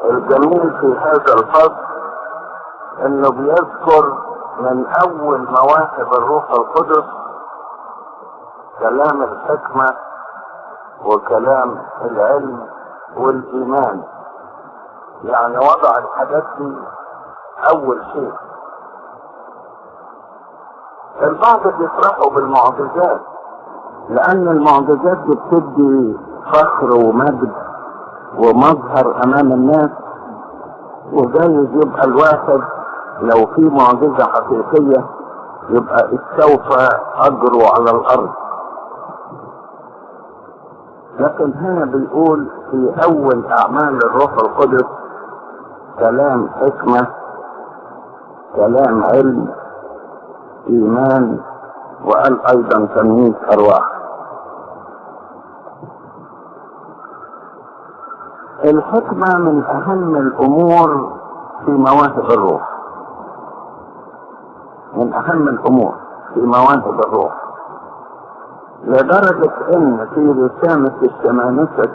الجميل في هذا الفصل انه بيذكر من اول مواهب الروح القدس كلام الحكمة وكلام العلم والايمان يعني وضع الحاجات دي اول شيء البعض بيفرحوا بالمعجزات لان المعجزات دي بتدي فخر ومجد ومظهر امام الناس وجايز يبقى الواحد لو في معجزة حقيقية يبقى استوفى اجره على الارض لكن هنا بيقول في اول اعمال الروح القدس كلام حكمة كلام علم ايمان وقال ايضا تمييز ارواح الحكمة من اهم الامور في مواهب الروح من اهم الامور في مواهب الروح لدرجة ان في رسالة الشمامسة